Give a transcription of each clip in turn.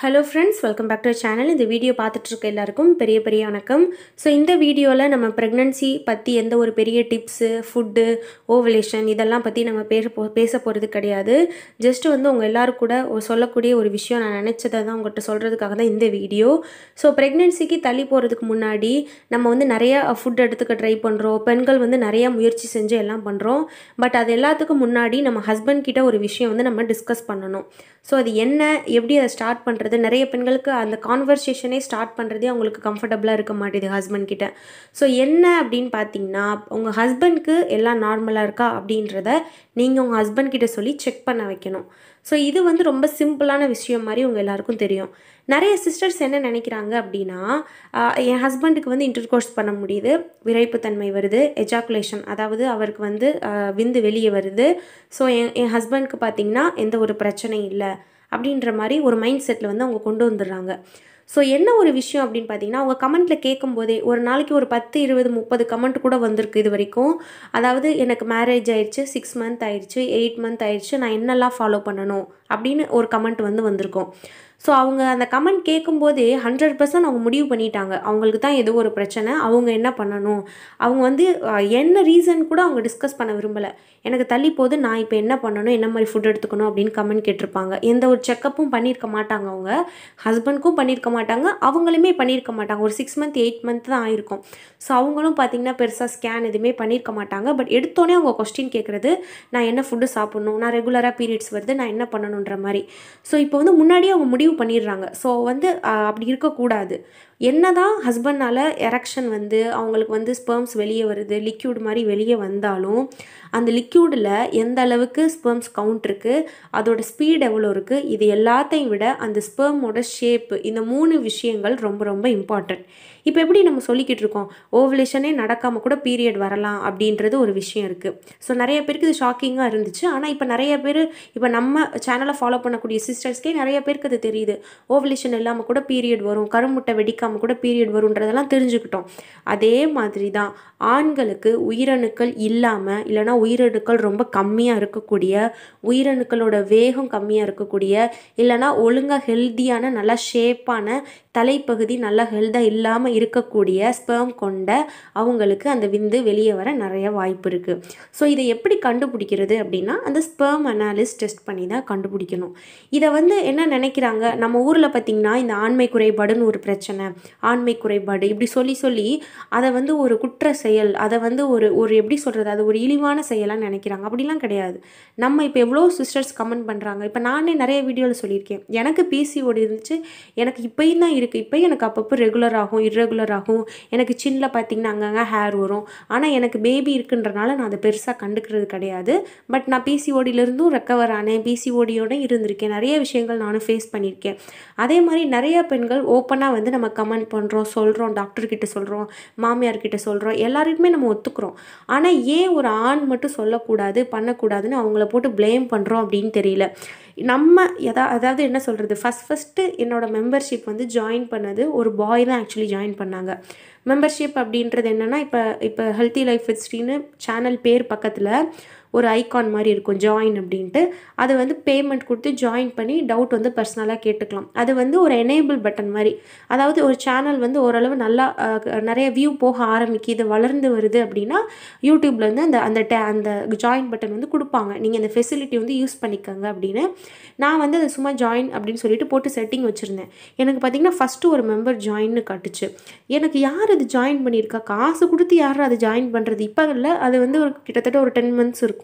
hello friends welcome back to channel இந்த video பார்த்துட்டு இருக்க எல்லாருக்கும் பெரிய பெரிய வணக்கம் ஸோ இந்த வீடியோவில் நம்ம ப்ரெக்னன்சி பற்றி எந்த ஒரு பெரிய டிப்ஸு ஃபுட்டு ஓவலேஷன் இதெல்லாம் பற்றி நம்ம பேச போ பேச போகிறது கிடையாது ஜஸ்ட் வந்து உங்கள் எல்லாரும் கூட ஒரு சொல்லக்கூடிய ஒரு விஷயம் நான் நினச்சதை தான் உங்கள்கிட்ட சொல்கிறதுக்காக தான் இந்த வீடியோ ஸோ ப்ரெக்னென்சிக்கு தள்ளி போகிறதுக்கு முன்னாடி நம்ம வந்து நிறையா ஃபுட் எடுத்துக்க ட்ரை பண்ணுறோம் பெண்கள் வந்து நிறையா முயற்சி செஞ்சு எல்லாம் பண்ணுறோம் பட் அது எல்லாத்துக்கும் முன்னாடி நம்ம ஹஸ்பண்ட் கிட்ட ஒரு விஷயம் வந்து நம்ம டிஸ்கஸ் பண்ணணும் ஸோ அது என்ன எப்படி அதை ஸ்டார்ட் பண்ணுறது நிறைய பெண்களுக்கு அந்த கான்வர்சேஷனே ஸ்டார்ட் பண்ணுறதே அவங்களுக்கு கம்ஃபர்டபுளாக இருக்க மாட்டேது ஹஸ்பண்ட் கிட்ட ஸோ என்ன அப்படின்னு பார்த்தீங்கன்னா உங்கள் ஹஸ்பண்ட்க்கு எல்லாம் நார்மலாக இருக்கா அப்படின்றத நீங்கள் உங்கள் ஹஸ்பண்ட் கிட்ட சொல்லி செக் பண்ண வைக்கணும் ஸோ இது வந்து ரொம்ப சிம்பிளான விஷயம் மாதிரி உங்கள் எல்லாருக்கும் தெரியும் நிறைய சிஸ்டர்ஸ் என்ன நினைக்கிறாங்க அப்படின்னா ஆஹ், என் ஹஸ்பண்டுக்கு வந்து இன்டர் கோர்ஸ் பண்ண முடியுது விரைப்புத்தன்மை வருது எஜாக்குலேஷன் அதாவது அவருக்கு வந்து ஆஹ், விந்து வெளியே வருது ஸோ என் என் ஹஸ்பண்ட்க்கு பார்த்தீங்கன்னா எந்த ஒரு பிரச்சனையும் இல்லை அப்படின்ற மாதிரி ஒரு மைண்ட் செட்டில் வந்து அவங்க கொண்டு வந்துடுறாங்க ஸோ என்ன ஒரு விஷயம் அப்படின்னு பார்த்தீங்கன்னா அவங்க கமெண்ட்டில் கேட்கும்போதே ஒரு நாளைக்கு ஒரு பத்து இருபது முப்பது கமெண்ட் கூட வந்திருக்கு இது வரைக்கும் அதாவது எனக்கு மேரேஜ் ஆயிடுச்சு சிக்ஸ் மந்த் ஆயிடுச்சு எயிட் மந்த் ஆயிடுச்சு நான் என்னெல்லாம் ஃபாலோ பண்ணணும் அப்படின்னு ஒரு கமெண்ட் வந்து வந்திருக்கும் ஸோ அவங்க அந்த கமெண்ட் கேட்கும்போதே ஹண்ட்ரட் பர்சன்ட் அவங்க முடிவு பண்ணிட்டாங்க அவங்களுக்கு தான் ஏதோ ஒரு பிரச்சனை அவங்க என்ன பண்ணணும் அவங்க வந்து அஹ், என்ன ரீசன் கூட அவங்க டிஸ்கஸ் பண்ண விரும்பலை எனக்கு தள்ளி போது நான் இப்போ என்ன பண்ணணும் என்ன மாதிரி ஃபுட் எடுத்துக்கணும் அப்படின்னு கமெண்ட் கேட்டிருப்பாங்க எந்த ஒரு செக்கப்பும் பண்ணியிருக்க மாட்டாங்க அவங்க ஹஸ்பண்ட்க்கும் பண்ணியிருக்க மாட்டாங்க அவங்களுமே பண்ணியிருக்க மாட்டாங்க ஒரு சிக்ஸ் மந்த் எயிட் மந்த் தான் ஆயிருக்கும் ஸோ அவங்களும் பார்த்தீங்கன்னா பெருசாக ஸ்கேன் எதுவுமே பண்ணியிருக்க மாட்டாங்க பட் எடுத்தோடனே அவங்க கொஸ்டின் கேட்குறது நான் என்ன ஃபுட்டு சாப்பிட்ணும் நான் ரெகுலராக பீரியட்ஸ் வருது நான் என்ன பண்ணணுன்ற மாதிரி ஸோ இப்போ வந்து முன்னாடியே அவங்க முடிவு பண்ணிடுறாங்க ஸோ வந்து ஆஹ், அப்படி இருக்கக்கூடாது என்னதான் ஹஸ்பண்ட்னால எரெக்ஷன் வந்து அவங்களுக்கு வந்து ஸ்பெர்ம்ஸ் வெளியே வருது லிக்யூட் மாதிரி வெளியே வந்தாலும் அந்த லிக்யூடில் எந்த அளவுக்கு ஸ்பெர்ம்ஸ் கவுண்ட் இருக்குது அதோட ஸ்பீட் எவ்வளோ இருக்குது இது எல்லாத்தையும் விட அந்த ஸ்பெர்மோட ஷேப்பு இந்த மூணு விஷயங்கள் ரொம்ப ரொம்ப இம்பார்ட்டன்ட் இப்போ எப்படி நம்ம சொல்லிக்கிட்டு இருக்கோம் ஓவலேஷனே நடக்காமல் கூட பீரியட் வரலாம் அப்படின்றது ஒரு விஷயம் இருக்குது ஸோ நிறைய பேருக்கு இது ஷாக்கிங்காக இருந்துச்சு ஆனால் இப்போ நிறைய பேர் இப்போ நம்ம சேனலை ஃபாலோ பண்ணக்கூடிய சிஸ்டர்ஸ்க்கே நிறைய பேருக்கு அது தெரியுது ஓவலேஷன் இல்லாமல் கூட பீரியட் வரும் கருமுட்டை வெடிக்காமல் கூட பீரியட் வரும்ன்றதெல்லாம் தெரிஞ்சுக்கிட்டோம் அதே மாதிரி தான் ஆண்களுக்கு உயிரணுக்கள் இல்லாமல் இல்லைனா உயிரணுக்கள் ரொம்ப கம்மியாக இருக்கக்கூடிய உயிரணுக்களோட வேகம் கம்மியாக இருக்கக்கூடிய இல்லைனா ஒழுங்காக ஹெல்த்தியான நல்லா ஷேப்பான தலைப்பகுதி நல்லா ஹெல்த்தாக இல்லாமல் இருக்கக்கூடிய ஸ்பெர்ம் கொண்ட அவங்களுக்கு அந்த விந்து வெளியே வர நிறைய வாய்ப்பு இருக்குது ஸோ இதை எப்படி கண்டுபிடிக்கிறது அப்படின்னா அந்த ஸ்பெர்ம் அனாலிஸ் டெஸ்ட் பண்ணி தான் கண்டுபிடிக்கணும் இதை வந்து என்ன நினைக்கிறாங்க நம்ம ஊரில் பார்த்திங்கன்னா இந்த ஆண்மை குறைபாடுன்னு ஒரு பிரச்சனை ஆண்மை குறைபாடு இப்படி சொல்லி சொல்லி அதை வந்து ஒரு குற்ற செயல் அதை வந்து ஒரு ஒரு எப்படி சொல்கிறது அது ஒரு இழிவான செயலாக நினைக்கிறாங்க அப்படிலாம் கிடையாது நம்ம இப்போ எவ்வளோ சிஸ்டர்ஸ் கமெண்ட் பண்ணுறாங்க இப்போ நானே நிறைய வீடியோவில் சொல்லியிருக்கேன் எனக்கு பிசிஓடி இருந்துச்சு எனக்கு இப்போயும் தான் இருக்குது இப்போ எனக்கு அப்பப்போ ரெகுலர் ஆகும் இர்ரெகுலர் ஆகும் எனக்கு சின்னில் பார்த்தீங்கன்னா அங்கங்கே ஹேர் வரும் ஆனால் எனக்கு பேபி இருக்குன்றனால நான் அதை பெருசாக கண்டுக்கிறது கிடையாது பட் நான் பிசிஓடியிலேருந்தும் ரெக்கவர் ஆனேன் பிசிஓடியோட இருந்திருக்கேன் நிறைய விஷயங்கள் நானும் ஃபேஸ் பண்ணியிருக்கேன் அதே மாதிரி நிறைய பெண்கள் ஓப்பனாக வந்து நம்ம கமெண்ட் பண்ணுறோம் சொல்கிறோம் டாக்டர்கிட்ட சொல்கிறோம் மாமியார்கிட்ட சொல்கிறோம் எல்லாருக்குமே நம்ம ஒத்துக்கிறோம் ஆனால் ஏன் ஒரு ஆண் மட்டும் சொல்லக்கூடாது பண்ணக்கூடாதுன்னு அவங்கள போட்டு ப்ளேம் பண்ணுறோம் அப்படின்னு தெரியல நம்ம எதா அதாவது என்ன சொல்கிறது ஃபஸ்ட் ஃபஸ்ட்டு என்னோட மெம்பர்ஷிப் வந்து ஜாயின் பண்ணது ஒரு பாய் தான் ஆக்சுவலி ஜாயின் பண்ணாங்க மெம்பர்ஷிப் அப்படின்றது என்னென்னா இப்போ இப்போ ஹெல்த்தி லைஃப் ஹிஸ்ட்ரின்னு சேனல் பேர் பக்கத்தில் ஒரு ஐகான் மாதிரி இருக்கும் ஜாயின் அப்படின்ட்டு அது வந்து பேமெண்ட் கொடுத்து ஜாயின் பண்ணி டவுட் வந்து பர்சனலாக கேட்டுக்கலாம் அது வந்து ஒரு எனேபிள் பட்டன் மாதிரி அதாவது ஒரு சேனல் வந்து ஓரளவு நல்லா அஹ், நிறைய வியூ போக ஆரம்பிக்குது வளர்ந்து வருது அப்படின்னா யூடியூப்ல இருந்து அந்த அந்த டே அந்த ஜாயின் பட்டன் வந்து கொடுப்பாங்க நீங்கள் இந்த ஃபெசிலிட்டி வந்து யூஸ் பண்ணிக்கோங்க அப்படின்னு நான் வந்து அதை சும்மா ஜாயின் அப்படின்னு சொல்லிட்டு போட்டு செட்டிங் வச்சுருந்தேன் எனக்கு பார்த்தீங்கன்னா ஃபஸ்ட்டு ஒரு மெம்பர் ஜாயின்னு காட்டுச்சு எனக்கு யார் அது ஜாயின் பண்ணியிருக்கா காசு கொடுத்து யார் அது ஜாயின் பண்ணுறது இப்போ இல்லை அது வந்து ஒரு கிட்டத்தட்ட ஒரு டென் மந்த்ஸ் இருக்கும்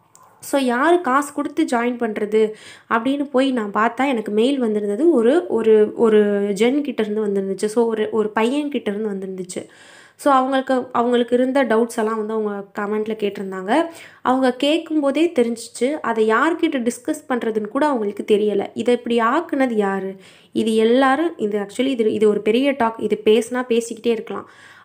ஸோ யார் காசு கொடுத்து ஜாயின் பண்ணுறது அப்படின்னு போய் நான் பார்த்தா எனக்கு மெயில் வந்திருந்தது ஒரு ஒரு ஒரு ஜென் கிட்ட இருந்து வந்திருந்துச்சு ஸோ ஒரு ஒரு பையன் கிட்ட இருந்து வந்திருந்துச்சு ஸோ அவங்களுக்கு அவங்களுக்கு இருந்த டவுட்ஸ் எல்லாம் வந்து அவங்க கமெண்ட்டில் கேட்டிருந்தாங்க அவங்க கேட்கும்போதே தெரிஞ்சிச்சு அதை யார்கிட்ட டிஸ்கஸ் பண்ணுறதுன்னு கூட அவங்களுக்கு தெரியலை இதை இப்படி ஆக்குனது யார் இது எல்லாரும் இது ஆக்சுவலி இது இது ஒரு பெரிய டாக் இது பேசினா பேசிக்கிட்டே இருக்கலாம்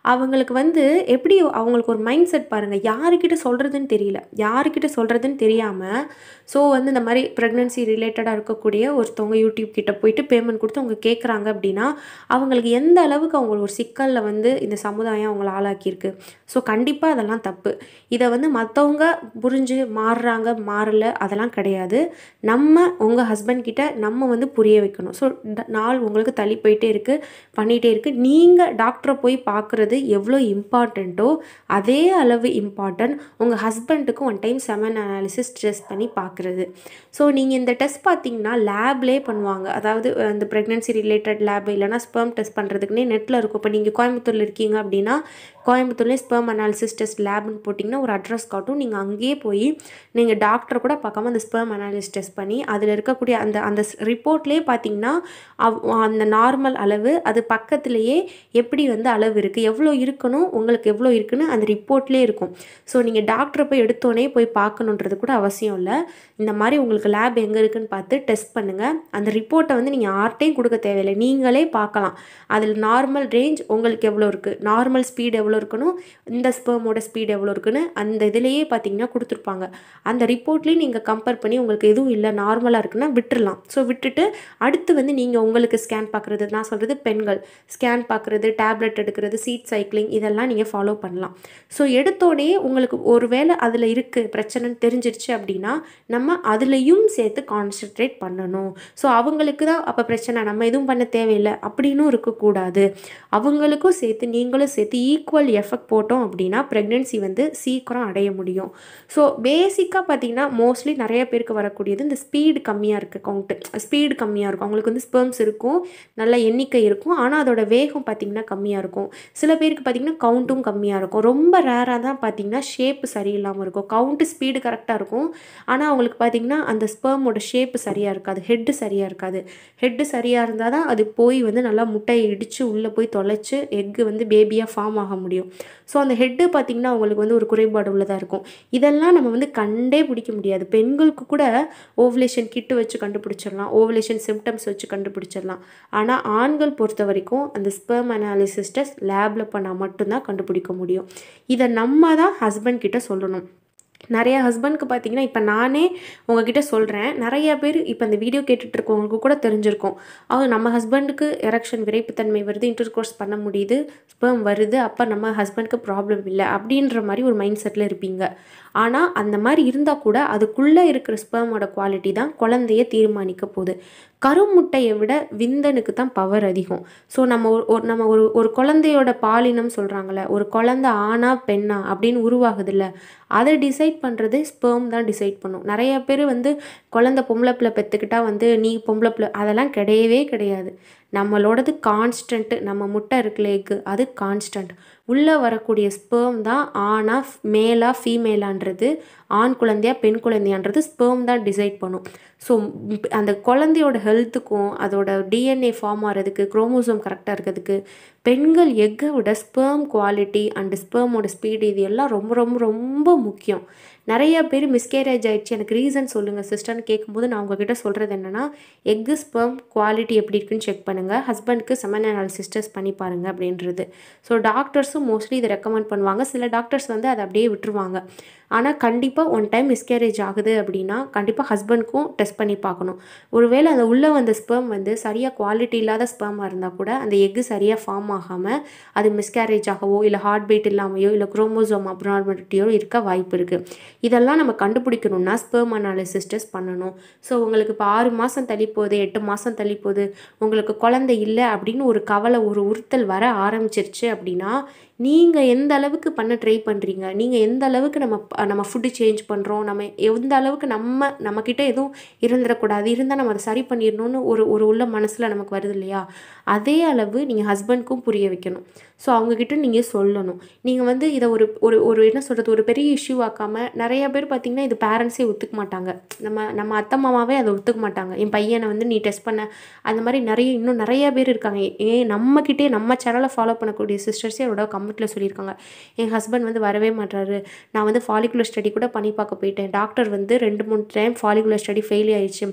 அவங்களுக்கு வந்து எப்படி அவங்களுக்கு ஒரு மைண்ட் செட் பாருங்கள் யாருக்கிட்ட சொல்கிறதுன்னு தெரியல யாருக்கிட்ட சொல்கிறதுன்னு தெரியாமல் ஸோ வந்து இந்த மாதிரி ப்ரெக்னென்சி ரிலேட்டடாக இருக்கக்கூடிய ஒருத்தவங்க யூடியூப் கிட்ட போயிட்டு பேமெண்ட் கொடுத்து அவங்க கேட்குறாங்க அப்படின்னா அவங்களுக்கு எந்த அளவுக்கு அவங்க ஒரு சிக்கலில் வந்து இந்த சமுதாயம் அவங்கள ஆளாக்கியிருக்கு ஸோ கண்டிப்பாக அதெல்லாம் தப்பு இதை வந்து மற்றவங்க புரிஞ்சு மாறுறாங்க மாறல அதெல்லாம் கிடையாது நம்ம உங்கள் ஹஸ்பண்ட் கிட்ட நம்ம வந்து புரிய வைக்கணும் ஸோ நாள் உங்களுக்கு தள்ளி போயிட்டே இருக்குது பண்ணிகிட்டே இருக்குது நீங்கள் டாக்டரை போய் பார்க்குறது எவ்வளோ இம்பார்ட்டண்ட்டோ அதே அளவு இம்பார்ட்டன்ட் உங்கள் ஹஸ்பண்டுக்கு one time semen analysis test பண்ணி பார்க்குறது ஸோ நீங்கள் இந்த டெஸ்ட் பார்த்தீங்கன்னா லேப்லேயே பண்ணுவாங்க அதாவது இந்த ப்ரெக்னென்சி ரிலேட்டட் லேப் இல்லைனா ஸ்பெர்ம் டெஸ்ட் பண்ணுறதுக்குனே நெட்டில் இருக்கும் இப்போ நீங்கள் கோயம்புத்தூரில் இருக்கீங்க அப்படின்னா கோயம்புத்தூர்லேயே ஸ்பெர்ம் அனாலிசிஸ் டெஸ்ட் லேப்னு போட்டிங்கன்னா ஒரு அட்ரஸ் காட்டும் நீங்கள் அங்கேயே போய் நீங்கள் டாக்டரை கூட பார்க்காம அந்த ஸ்பெர்ம் அனாலிசிஸ் டெஸ்ட் பண்ணி அதில் இருக்கக்கூடிய அந்த அந்த ரிப்போர்ட்லேயே பார்த்தீங்கன்னா அவ் அந்த நார்மல் அளவு அது பக்கத்துலேயே எப்படி வந்து அளவு இருக்குது எவ்வளோ இருக்கணும் உங்களுக்கு எவ்வளோ இருக்குன்னு அந்த ரிப்போர்ட்லேயே இருக்கும் ஸோ நீங்கள் டாக்டரை போய் எடுத்தோடனே போய் பார்க்கணுன்றது கூட அவசியம் இல்லை இந்த மாதிரி உங்களுக்கு லேப் எங்கே இருக்குன்னு பார்த்து டெஸ்ட் பண்ணுங்கள் அந்த ரிப்போர்ட்டை வந்து நீங்கள் யார்ட்டையும் கொடுக்க தேவையில்லை நீங்களே பார்க்கலாம் அதில் நார்மல் ரேஞ்ச் உங்களுக்கு எவ்வளோ இருக்குது நார்மல் ஸ்பீடு எவ்வளோ இருக்கணும் இந்த ஸ்பெர்மோட ஸ்பீடு எவ்வளோ இருக்குன்னு அந்த இதுலேயே பார்த்தீங்கன்னா கொடுத்துருப்பாங்க அந்த ரிப்போர்ட்லேயும் நீங்கள் கம்பேர் பண்ணி உங்களுக்கு எதுவும் இல்லை நார்மலாக இருக்குன்னா விட்டுறலாம் ஸோ விட்டுட்டு அடுத்து வந்து நீங்கள் உங்களுக்கு ஸ்கேன் பார்க்குறது நான் சொல்கிறது பெண்கள் ஸ்கேன் பார்க்குறது டேப்லெட் எடுக்கிறது சீட் சைக்கிளிங் இதெல்லாம் நீங்கள் ஃபாலோ பண்ணலாம் ஸோ எடுத்தோடனே உங்களுக்கு ஒரு வேளை அதில் இருக்குது பிரச்சனைன்னு தெரிஞ்சிருச்சு அப்படின்னா நம்ம அதுலேயும் சேர்த்து கான்சென்ட்ரேட் பண்ணணும் ஸோ அவங்களுக்கு தான் அப்போ பிரச்சனை நம்ம எதுவும் பண்ண தேவையில்லை அப்படின்னும் இருக்கக்கூடாது அவங்களுக்கும் சேர்த்து நீங்களும் சேர்த்து ஈக்குவல் எஃபெக்ட் போட்டோம் அப்படின்னா ப்ரெக்னென்சி வந்து சீக்கிரம் அடைய முடியும் ஸோ பேசிக்காக பார்த்தீங்கன்னா மோஸ்ட்லி நிறைய பேருக்கு வரக்கூடியது இந்த ஸ்பீடு கம்மியாக இருக்குது கவுண்ட்டு ஸ்பீடு கம்மியாக இருக்கும் அவங்களுக்கு வந்து ஸ்பெர்ம்ஸ் இருக்கும் நல்ல எண்ணிக்கை இருக்கும் ஆனால் அதோட வேகம் பார்த்திங்கன்னா கம்மியாக இருக்கும் சில பேருக்கு பார்த்திங்கன்னா கவுண்ட்டும் கம்மியாக இருக்கும் ரொம்ப ரேராக தான் பார்த்திங்கன்னா ஷேப்பு சரியில்லாமல் இருக்கும் கவுண்ட்டு ஸ்பீடு கரெக்டாக இருக்கும் ஆனால் அவங்களுக்கு பார்த்திங்கன்னா அந்த ஸ்பெர்மோட ஷேப்பு சரியாக இருக்காது ஹெட்டு சரியாக இருக்காது ஹெட்டு சரியாக இருந்தால் தான் அது போய் வந்து நல்லா முட்டையை இடித்து உள்ளே போய் தொலைச்சி எக்கு வந்து பேபியாக ஃபார்ம் ஆக முடியும் ஸோ அந்த ஹெட்டு பார்த்திங்கன்னா அவங்களுக்கு வந்து ஒரு குறைபாடு உள்ளதாக இருக்கும் இதெல்லாம் நம்ம வந்து கண்டே பிடிக்க முடியாது பெண்களுக்கு கூட ஓவலேஷன் கிட்டு வச்சு கண்டுபிடிச்சிடலாம் ஓவலேஷன் சிம்டம்ஸ் வச்சு கண்டுபிடிச்சிடலாம் ஆனால் ஆண்கள் பொறுத்த வரைக்கும் அந்த ஸ்பெர்ம் அனாலிசிஸ் டெஸ்ட் லேபில் பண்ணால் மட்டும்தான் கண்டுபிடிக்க முடியும் இதை நம்ம தான் ஹஸ்பண்ட் கிட்ட சொல்லணும் நிறைய ஹஸ்பண்ட்க்கு பார்த்தீங்கன்னா இப்போ நானே உங்ககிட்ட சொல்கிறேன் நிறைய பேர் இப்போ இந்த வீடியோ கேட்டுட்டு இருக்கவங்களுக்கு கூட தெரிஞ்சிருக்கும் அவங்க நம்ம ஹஸ்பண்டுக்கு எரெக்ஷன் விரைப்புத்தன்மை வருது இன்டர் கோர்ஸ் பண்ண முடியுது ஸ்பெர்ம் வருது அப்போ நம்ம ஹஸ்பண்டுக்கு ப்ராப்ளம் இல்லை அப்படின்ற மாதிரி ஒரு மைண்ட் செட்டில் இருப்பீங்க ஆனால் அந்த மாதிரி இருந்தால் கூட அதுக்குள்ளே இருக்கிற ஸ்பெர்மோட குவாலிட்டி தான் குழந்தைய தீர்மானிக்க போகுது கருமுட்டையை விட விந்தனுக்கு தான் பவர் அதிகம் ஸோ நம்ம ஒரு ஒரு நம்ம ஒரு ஒரு குழந்தையோட பாலினம் சொல்கிறாங்களே ஒரு குழந்தை ஆணா பெண்ணா அப்படின்னு உருவாகுதுல்ல அதை டிசைட் பண்ணுறது ஸ்பெர்ம் தான் டிசைட் பண்ணும் நிறைய பேர் வந்து குழந்தை பொம்பளை பிள்ளை பெற்றுக்கிட்டா வந்து நீ பொம்பளை பிள்ளை அதெல்லாம் கிடையவே கிடையாது நம்மளோடது கான்ஸ்டன்ட்டு நம்ம முட்டை இருக்குல்ல எக்கு அது கான்ஸ்டன்ட் உள்ளே வரக்கூடிய ஸ்பெர்ம் தான் ஆணா மேலா ஃபீமேலான்றது ஆண் குழந்தையா பெண் குழந்தையான்றது ஸ்பெர்ம் தான் டிசைட் பண்ணும் ஸோ அந்த குழந்தையோட ஹெல்த்துக்கும் அதோட டிஎன்ஏ ஃபார்ம் ஆகிறதுக்கு குரோமோசோம் கரெக்டாக இருக்கிறதுக்கு பெண்கள் எக்கை விட ஸ்பெர்ம் குவாலிட்டி அண்டு ஸ்பெர்மோட ஸ்பீடு இது எல்லாம் ரொம்ப ரொம்ப ரொம்ப முக்கியம் நிறைய பேர் மிஸ்கேரேஜ் ஆயிடுச்சு எனக்கு ரீசன் சொல்லுங்கள் சிஸ்டர்னு கேட்கும்போது நான் உங்ககிட்ட சொல்கிறது என்னென்னா எக்கு ஸ்பெர்ம் குவாலிட்டி எப்படி இருக்குன்னு செக் பண்ணுங்கள் ஹஸ்பண்ட்க்கு செமன் அனாலிசிஸ் டெஸ்ட் பண்ணி பாருங்கள் அப்படின்றது ஸோ டாக்டர்ஸும் மோஸ்ட்லி இதை ரெக்கமெண்ட் பண்ணுவாங்க சில டாக்டர்ஸ் வந்து அதை அப்படியே விட்டுருவாங்க ஆனால் கண்டிப்பாக ஒன் டைம் மிஸ்கேரேஜ் ஆகுது அப்படின்னா கண்டிப்பாக ஹஸ்பண்ட்க்கும் டெஸ்ட் பண்ணி பார்க்கணும் ஒருவேளை அந்த உள்ளே வந்த ஸ்பெர்ம் வந்து சரியாக குவாலிட்டி இல்லாத ஸ்பெர்மாக இருந்தால் கூட அந்த எக்கு சரியாக ஃபார்ம் ஆகாமல் அது மிஸ்கேரேஜ் ஆகவோ இல்லை ஹார்ட் பீட் இல்லாமையோ இல்லை குரோமோசோம் அப்னார்மாலிட்டியோ இருக்க வாய்ப்பு இருக்குது இதெல்லாம் நம்ம கண்டுபிடிக்கணும்னா ஸ்பெர்ம் அனாலிசிஸ் டெஸ்ட் பண்ணணும் ஸோ உங்களுக்கு இப்போ ஆறு மாதம் தள்ளி போகுது எட்டு மாதம் தள்ளி போகுது உங்களுக்கு குழந்தை இல்லை அப்படின்னு ஒரு கவலை ஒரு உறுத்தல் வர ஆரம்பிச்சிருச்சு அப்படின்னா நீங்கள் எந்த அளவுக்கு பண்ண ட்ரை பண்ணுறீங்க நீங்கள் எந்த அளவுக்கு நம்ம நம்ம ஃபுட்டு சேஞ்ச் பண்ணுறோம் நம்ம எந்த அளவுக்கு நம்ம நம்மக்கிட்ட எதுவும் இருந்துடக்கூடாது இருந்தால் நம்ம அதை சரி பண்ணிடணும்னு ஒரு ஒரு உள்ள மனசில் நமக்கு வருது இல்லையா அதே அளவு நீங்கள் ஹஸ்பண்ட்க்கும் புரிய வைக்கணும் ஸோ அவங்கக்கிட்ட நீங்கள் சொல்லணும் நீங்கள் வந்து இதை ஒரு ஒரு ஒரு என்ன சொல்கிறது ஒரு பெரிய இஷ்யூ ஆக்காமல் நிறைய பேர் பார்த்திங்கன்னா இது பேரண்ட்ஸே ஒத்துக்க மாட்டாங்க நம்ம நம்ம அத்தை மாமாவே அதை ஒத்துக்க மாட்டாங்க என் பையனை வந்து நீ டெஸ்ட் பண்ண அந்த மாதிரி நிறைய இன்னும் நிறைய பேர் இருக்காங்க ஏன் நம்மக்கிட்டே நம்ம சேனலை ஃபாலோ பண்ணக்கூடிய சிஸ்டர்ஸே அவரோட கமெண்ட்டில் சொல்லியிருக்காங்க என் ஹஸ்பண்ட் வந்து வரவே மாட்டாரு நான் வந்து ஃபாலிகுலர் ஸ்டடி கூட பண்ணி பார்க்க போயிட்டேன் டாக்டர் வந்து ரெண்டு மூணு டைம் ஃபாலிகுலர் ஸ்டடி ஃபெயில் ஆயிடுச்சு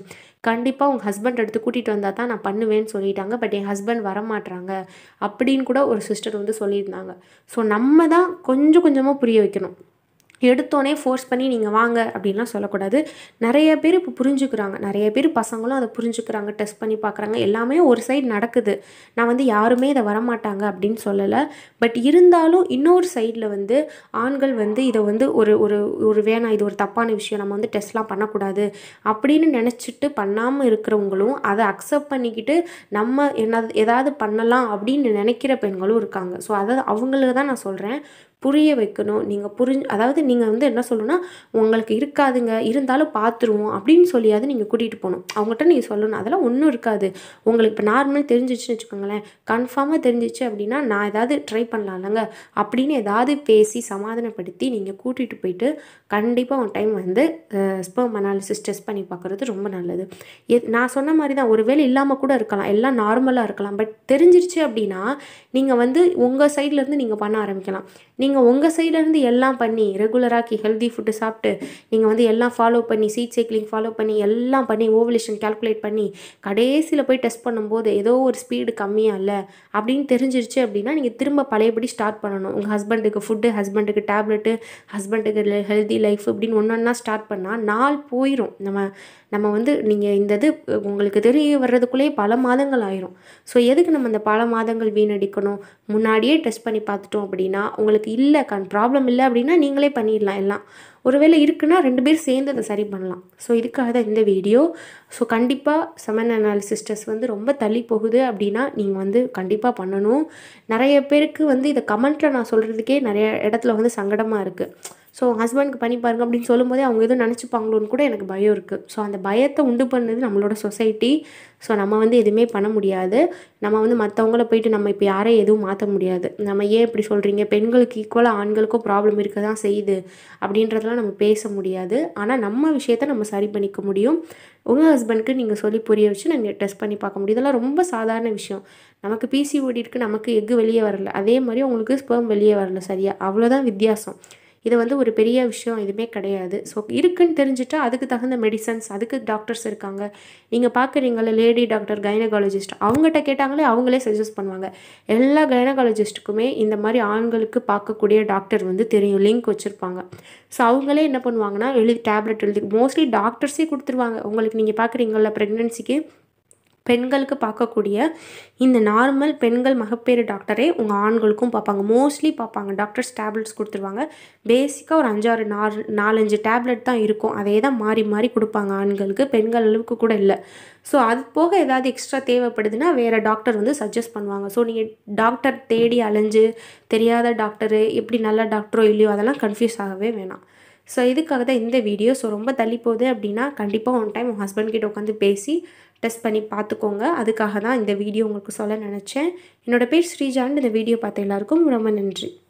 கண்டிப்பாக உங்கள் ஹஸ்பண்ட் எடுத்து கூட்டிகிட்டு வந்தால் தான் நான் பண்ணுவேன்னு சொல்லிட்டாங்க பட் என் ஹஸ்பண்ட் வரமாட்றாங்க அப்படின்னு கூட ஒரு சிஸ்டர் வந்து சொல்லியிருந்தாங்க ஸோ நம்ம தான் கொஞ்சம் கொஞ்சமாக புரிய வைக்கணும் எடுத்தோடனே ஃபோர்ஸ் பண்ணி நீங்கள் வாங்க அப்படின்லாம் சொல்லக்கூடாது நிறைய பேர் இப்போ புரிஞ்சுக்கிறாங்க நிறைய பேர் பசங்களும் அதை புரிஞ்சுக்கிறாங்க டெஸ்ட் பண்ணி பார்க்குறாங்க எல்லாமே ஒரு சைடு நடக்குது நான் வந்து யாருமே இதை வரமாட்டாங்க அப்படின்னு சொல்லலை பட் இருந்தாலும் இன்னொரு சைடில் வந்து ஆண்கள் வந்து இதை வந்து ஒரு ஒரு ஒரு வேணாம் இது ஒரு தப்பான விஷயம் நம்ம வந்து டெஸ்ட்லாம் பண்ணக்கூடாது அப்படின்னு நினச்சிட்டு பண்ணாமல் இருக்கிறவங்களும் அதை அக்செப்ட் பண்ணிக்கிட்டு நம்ம என்ன ஏதாவது பண்ணலாம் அப்படின்னு நினைக்கிற பெண்களும் இருக்காங்க ஸோ அதை அவங்களுக்கு தான் நான் சொல்கிறேன் புரிய வைக்கணும் நீங்கள் புரிஞ்சு அதாவது நீங்கள் வந்து என்ன சொல்லணும்னா உங்களுக்கு இருக்காதுங்க இருந்தாலும் பார்த்துருவோம் அப்படின்னு சொல்லியாவது நீங்கள் கூட்டிகிட்டு போகணும் அவங்ககிட்ட நீங்கள் சொல்லணும் அதெல்லாம் ஒன்றும் இருக்காது உங்களுக்கு இப்போ நார்மல் தெரிஞ்சிச்சுன்னு வச்சுக்கோங்களேன் கன்ஃபார்மாக தெரிஞ்சிச்சு அப்படின்னா நான் ஏதாவது ட்ரை பண்ணலாம்லங்க அப்படின்னு ஏதாவது பேசி சமாதானப்படுத்தி நீங்கள் கூட்டிகிட்டு போயிட்டு கண்டிப்பாக ஒன் டைம் வந்து ஸ்பெர்ம் அனாலிசிஸ் டெஸ்ட் பண்ணி பார்க்குறது ரொம்ப நல்லது எ- நான் சொன்ன மாதிரி தான் ஒருவேளை இல்லாமல் கூட இருக்கலாம் எல்லாம் நார்மலாக இருக்கலாம் பட் தெரிஞ்சிருச்சு அப்படின்னா நீங்கள் வந்து உங்கள் சைட்லேருந்து நீங்கள் பண்ண ஆரம்பிக்கலாம் நீங்கள் உங்கள் சைட்லேருந்து எல்லாம் பண்ணி ரெகுலராக்கி ஹெல்தி ஃபுட்டு சாப்பிட்டு நீங்கள் வந்து எல்லாம் ஃபாலோ பண்ணி சீட் சைக்கிளிங் ஃபாலோ பண்ணி எல்லாம் பண்ணி ஓவலேஷன் கால்குலேட் பண்ணி கடைசியில் போய் டெஸ்ட் பண்ணும்போது ஏதோ ஒரு ஸ்பீடு கம்மியாக இல்லை அப்படின்னு தெரிஞ்சிருச்சு அப்படின்னா நீங்கள் திரும்ப பழையபடி ஸ்டார்ட் பண்ணணும் உங்கள் ஹஸ்பண்டுக்கு ஃபுட்டு ஹஸ்பண்டுக்கு டேப்லெட்டு ஹஸ்பண்டுக்கு ஹெல்தி லைஃப் இப்படின்னு ஒன்று ஒன்றா ஸ்டார்ட் பண்ணால் நாள் போயிடும் நம்ம நம்ம வந்து நீங்கள் இந்த இது உங்களுக்கு தெரிய வர்றதுக்குள்ளேயே பல மாதங்கள் ஆயிரும் ஸோ எதுக்கு நம்ம இந்த பல மாதங்கள் வீணடிக்கணும் முன்னாடியே டெஸ்ட் பண்ணி பார்த்துட்டோம் அப்படின்னா உங்களுக்கு இல்லை கண் ப்ராப்ளம் இல்லை அப்படின்னா நீங்களே பண்ணிடலாம் எல்லாம் ஒருவேளை இருக்குன்னா ரெண்டு பேர் சேர்ந்து அதை சரி பண்ணலாம் ஸோ இதுக்காக தான் இந்த வீடியோ ஸோ கண்டிப்பாக செமன் அனாலிசிஸ் டெஸ்ட் வந்து ரொம்ப தள்ளி போகுது அப்படின்னா நீங்கள் வந்து கண்டிப்பாக பண்ணணும் நிறைய பேருக்கு வந்து இதை கமெண்ட்டில் நான் சொல்கிறதுக்கே நிறைய இடத்துல வந்து சங்கடமாக இருக்குது ஸோ ஹஸ்பண்டுக்கு பண்ணி பாருங்க அப்படின்னு சொல்லும்போதே அவங்க எதுவும் நினச்சிப்பாங்களோன்னு கூட எனக்கு பயம் இருக்குது ஸோ அந்த பயத்தை உண்டு பண்ணது நம்மளோட சொசைட்டி ஸோ நம்ம வந்து எதுவுமே பண்ண முடியாது நம்ம வந்து மற்றவங்கள போயிட்டு நம்ம இப்போ யாரையும் எதுவும் மாற்ற முடியாது நம்ம ஏன் இப்படி சொல்கிறீங்க பெண்களுக்கு ஈக்குவலாக ஆண்களுக்கும் ப்ராப்ளம் இருக்க தான் செய்யுது அப்படின்றதெல்லாம் நம்ம பேச முடியாது ஆனால் நம்ம விஷயத்த நம்ம சரி பண்ணிக்க முடியும் உங்கள் ஹஸ்பண்டுக்கு நீங்கள் சொல்லி புரிய வச்சு நீங்கள் டெஸ்ட் பண்ணி பார்க்க முடியும் இதெல்லாம் ரொம்ப சாதாரண விஷயம் நமக்கு பிசிஓடி இருக்குது நமக்கு எக்கு வெளியே வரல அதே மாதிரி உங்களுக்கு ஸ்பெர்ம் வெளியே வரல சரியா அவ்வளோதான் வித்தியாசம் இது வந்து ஒரு பெரிய விஷயம் எதுவுமே கிடையாது ஸோ இருக்குன்னு தெரிஞ்சுட்டா அதுக்கு தகுந்த மெடிசன்ஸ் அதுக்கு டாக்டர்ஸ் இருக்காங்க நீங்கள் பார்க்குறீங்கள லேடி டாக்டர் கைனகாலஜிஸ்ட் அவங்ககிட்ட கேட்டாங்களே அவங்களே சஜஸ்ட் பண்ணுவாங்க எல்லா கைனகாலஜிஸ்ட்டுக்குமே இந்த மாதிரி ஆண்களுக்கு பார்க்கக்கூடிய டாக்டர் வந்து தெரியும் லிங்க் வச்சுருப்பாங்க ஸோ அவங்களே என்ன பண்ணுவாங்கன்னா எழுதி டேப்லெட் எழுதி மோஸ்ட்லி டாக்டர்ஸே கொடுத்துருவாங்க உங்களுக்கு நீங்கள் பார்க்குறீங்களா ப்ரெக்னென்சிக்கு பெண்களுக்கு பார்க்கக்கூடிய இந்த நார்மல் பெண்கள் மகப்பேறு டாக்டரே உங்கள் ஆண்களுக்கும் பார்ப்பாங்க மோஸ்ட்லி பார்ப்பாங்க டாக்டர்ஸ் டேப்லெட்ஸ் கொடுத்துருவாங்க பேசிக்காக ஒரு அஞ்சாறு நாலு நாலஞ்சு டேப்லெட் தான் இருக்கும் அதே தான் மாறி மாறி கொடுப்பாங்க ஆண்களுக்கு பெண்கள் அளவுக்கு கூட இல்லை ஸோ அது போக ஏதாவது எக்ஸ்ட்ரா தேவைப்படுதுன்னா வேறு டாக்டர் வந்து சஜஸ்ட் பண்ணுவாங்க ஸோ நீங்கள் டாக்டர் தேடி அலைஞ்சு தெரியாத டாக்டரு எப்படி நல்ல டாக்டரோ இல்லையோ அதெல்லாம் கன்ஃபியூஸ் ஆகவே வேணாம் ஸோ இதுக்காக தான் இந்த வீடியோ ஸோ ரொம்ப தள்ளி போகுது அப்படின்னா கண்டிப்பாக ஒன் டைம் உங்கள் ஹஸ்பண்ட் கிட்ட உட்காந்து பேசி டெஸ்ட் பண்ணி பார்த்துக்கோங்க அதுக்காக தான் இந்த வீடியோ உங்களுக்கு சொல்ல நினச்சேன் என்னோட பேர் ஸ்ரீஜான் இந்த வீடியோ பார்த்த எல்லாருக்கும் ரொம்ப நன்றி